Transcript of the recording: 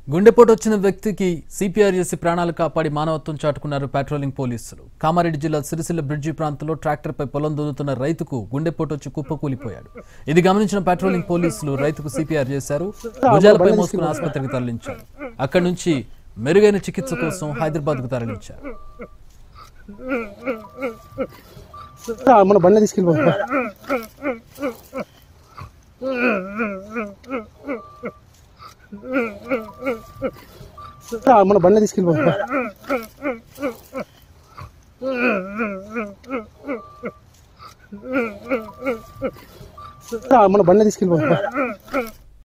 గుండెపోటు వచ్చిన వ్యక్తికి సిపిఆర్ చేసి ప్రాణాలు కాపాడి మానవత్వం చాటుకున్నారు పెట్రోలింగ్ పోలీసులు కామారెడ్డి జిల్లా సిరిసిల్ల బ్రిడ్జి ప్రాంతంలో ట్రాక్టర్పై పొలం దున్నుతున్న రైతుకు గుండెపోటు వచ్చి కుప్పకూలిపోయాడు ఇది గమనించిన పెట్రోలింగ్ పోలీసులు రైతుకు సిపిఆర్ చేశారు భుజాలపై మోసుకుని ఆసుపత్రికి తరలించారు అక్కడి నుంచి మెరుగైన చికిత్స కోసం హైదరాబాద్కు తరలించారు ఆ, మన బండి తీసుకెళ్ళిపో ఆ, మన బండి తీసుకెళ్ళిపో ఆ, మన బండి తీసుకెళ్ళిపో